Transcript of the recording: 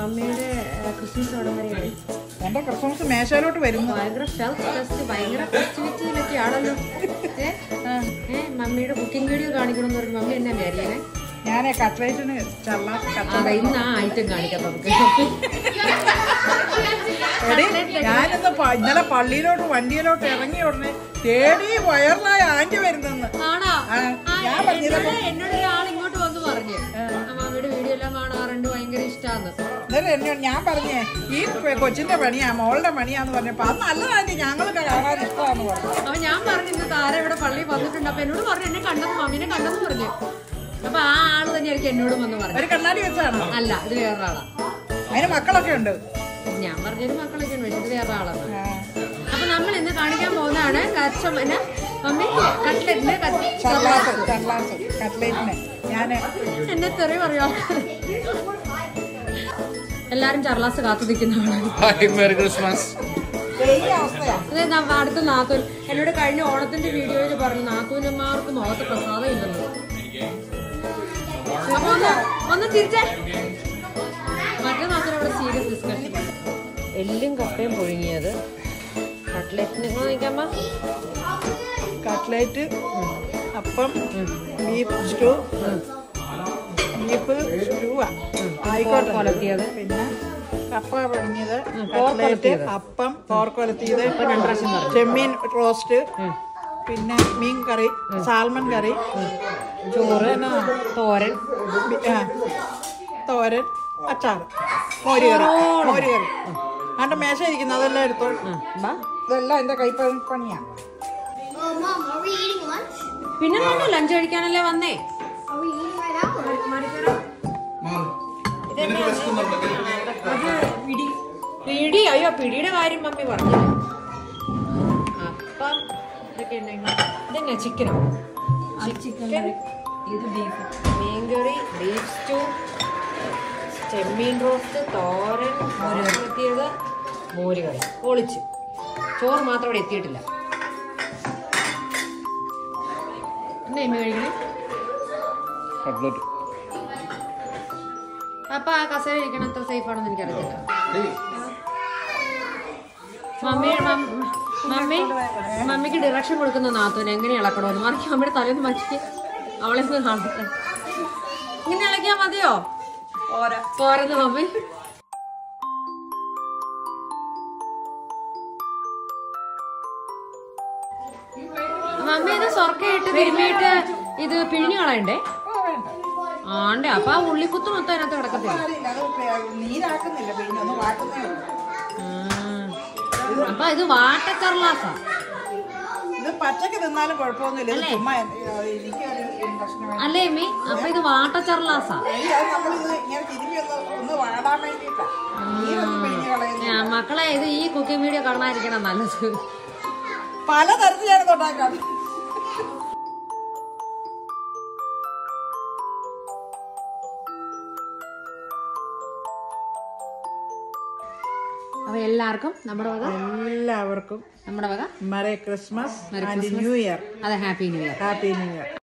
മമ്മിയുടെ ഏ, ക്രിസ്മസ് ഉടൻ വരെയായി എന്റെ ക്രിസ്മസ് മേശയിലോട്ട് വരുന്നു ഭയങ്കര സെൽഫ് ടെസ്റ്റ് ഭയങ്കര ഫെസ്റ്റിവിറ്റിയിലൊക്കെ ആണല്ലോ ഏ ഏ മമ്മിയുടെ കുക്കിംഗ് വീഡിയോ കാണിക്കണം എന്ന് പറഞ്ഞു മമ്മി എന്നാ വിചാരിക്കണേ ഞാൻ കട്ട്ലേറ്റിന് ചള്ള അതെ ഇന്ന് ആ ഐറ്റം കാണിക്കാം നമുക്ക് എടി ഞാനിന്ന് പ- ഇന്നലെ പള്ളിയിലോട്ട് വണ്ടിയിലോട്ട് ഇറങ്ങി ഉടനെ തേടി വയറിലായ ആന്റി വരുന്നെന്ന് ആണോ ആ, ആ, ഞാൻ പറഞ്ഞില്ല എന്നോട് എന്നോട് ഒരാൾ ഇങ്ങോട്ട് വന്ന് പറഞ്ഞു മമ്മിയുടെ വീഡിയോ എല്ലാം കാണാറുണ്ട് ഭയങ്കര ഇഷ്ടാന്ന് എന്നിട്ട് എന്നോട് ഞാൻ പറഞ്ഞേ ഈ പെ- കൊച്ചിന്റെ പണിയാ മോളുടെ പണിയാന്ന് പറഞ്ഞപ്പോ അത് നല്ലതാന്റി ഞങ്ങൾക്ക് കാണാൻ ഇഷ്ടമാന്ന് പറഞ്ഞു അപ്പൊ ഞാൻ പറഞ്ഞു ഇന്ന് താര ഇവിടെ പള്ളിയിൽ വന്നിട്ടുണ്ട് അപ്പൊ എന്നോട് പറഞ്ഞു എന്നെ കണ്ടെന്ന് മമ്മീനെ കണ്ടെന്ന് പറഞ്ഞു അപ്പൊ ആ ആള് തന്നെയായിരിക്കും എന്നോടും വന്ന് പറഞ്ഞു ഒരു കണ്ണാടി വെച്ചാണോ അല്ല ഇത് വേറൊരാളാ അതിന് മക്കളൊക്കെ ഉണ്ട് ഞാൻ പറഞ്ഞൊരു മക്കളൊക്കെ ഉണ്ട് ഇത് വേറെ ആളാണ് ആ, അപ്പൊ നമ്മൾ ഇന്ന് കാണിക്കാൻ പോകുന്നതാണ് കച്ചം എന്നാ മമ്മി കട്ട്ലറ്റിന്റെ ചള്ളാസ് ചള്ളാസ് കട്ട്ലേറ്റിന് ഞാന് എന്നെ തെറി പറയാ എല്ലാരും ചർലാസ് കാത്തു നിൽക്കുന്നതാണ് ഹായ് മെറി ക്രിസ്മസ് വലിയ അവസ്ഥയാ അതെ ന- അടുത്ത നാത്തൂൻ എന്നോട് കഴിഞ്ഞ ഓണത്തിന്റെ വീഡിയോയിൽ പറഞ്ഞു നാത്തൂനന്മാർക്ക് മുഖത്ത് പ്രസാദം ഇല്ലെന്ന് അപ്പൊ ഒന്ന് ഒന്ന് തിരിച്ചേ മറ്റേ നാത്തൂൻ അവിടെ സീരിയസ് ഡിസ്കഷൻ എല്ലും കപ്പയും പുഴുങ്ങിയത് കട്ട്ലറ്റിന് നോക്കാമ്മ cutlet appam beef stew beef സ്റ്റൂവാ ആയിക്കോട്ടെ കൊലത്തിയത് പിന്നെ കപ്പ പിഴിഞ്ഞത് പോർക്ക് കട്ട്ലേറ്റ് ഉലത്തിയത്. അപ്പം പോർക്കൊലത്തിയത് രണ്ട് പ്രാവശ്യം പറഞ്ഞു ചെമ്മീൻ റോസ്റ്റ് പിന്നെ മീൻ കറി സാൽമൺ കറി ചോറ് പിന്നെ തോരൻ ബി- ആ, തോരൻ അച്ചാർ മോര് കറി മോര് കറി അതിന്റെ മേശ ഇരിക്കുന്നു അതെല്ലാം എടുത്തോ ആ, ബാ. ഇതെല്ലാം എന്റെ കൈപ്പണി പണിയാ Oh, Mom, are we eating lunch? പിന്നെ വേണ്ട ലഞ്ച് കഴിക്കാനല്ലേ വന്നേ Are we eating right now? അത് പിടി പിടി അയ്യോ പിടിയുടെ കാര്യം മമ്മി പറഞ്ഞു അപ്പം ഇതൊക്കെ ഇതെന്നാ ചിക്കനോ ചിക്കൻ ഇത് ബീഫ് മീൻകറി ബീഫ് സ്റ്റൂ ചെമ്മീൻ റോസ്റ്റ് തോരൻ മോരുകത്തിയത് മോര് കറി പൊളിച്ച് ചോറ് മാത്രം ഇവിടെ എത്തിയിട്ടില്ല എന്നാ എമ്മി കഴിക്കണേ കട്ട്ലറ്റ് അപ്പൊ ആ കസേര ഇരിക്കണം അത്ര സേഫ് ആണെന്ന് എനിക്കറിയത്തില്ല മമ്മി മം- മമ്മി മമ്മിക്ക് ഡിറക്ഷൻ കൊടുക്കുന്ന നാത്തൂന് എങ്ങനെ ഇളക്കണമെന്ന് മറിക്ക് മമ്മിയുടെ തലേന്ന് മാറ്റി അവളെ ഒന്ന് കാണട്ടെ ഇങ്ങനെ ഇളക്കിയാ മതിയോ പോരെന്ന് മമ്മി മമ്മി ഇത് സ്വർക്കയിട്ട് തിരുമ്മിയിട്ട് ഇത് പിഴിഞ്ഞു കളയണ്ടേ ആണ്ടേ അപ്പൊ ആ ഉള്ളിക്കുത്ത് മൊത്തം അതിനകത്ത് കിടക്കത്തില്ല അത് നീരാക്കുന്നില്ല പിന്നെ ഒന്ന് വാട്ടുന്നേ ഉള്ളൂ. ആ. അപ്പൊ ഇത് വാട്ടക്കർലാസാ ഇത് പച്ചക്ക് തിന്നാലും കുഴപ്പമൊന്നുമില്ല ഇത് ചുമ്മാ എനിക്ക് ഇൻഫെക്ഷൻ വേണം അല്ലേ അമ്മി അപ്പൊ ഇത് വാട്ടച്ചർലാസാ ഈ അത് നമ്മളിത് ഇങ്ങനെ തിരുമ്പി ഒന്ന് ഒന്ന് വാടാൻ വേണ്ടിയിട്ടാ നീരൊന്നും പിഴിഞ്ഞ് കളയുന്നു ആ, മക്കളെ ഇത് ഈ കുക്കിംഗ് വീഡിയോ കാണാതിരിക്കണം നല്ലത് പലതരത്തിൽ ഞാനിത് ഉണ്ടാക്കാം അപ്പൊ എല്ലാവർക്കും നമ്മുടെ വക എല്ലാവർക്കും നമ്മുടെ വക merry Christmas and new year അതെ happy new year happy new year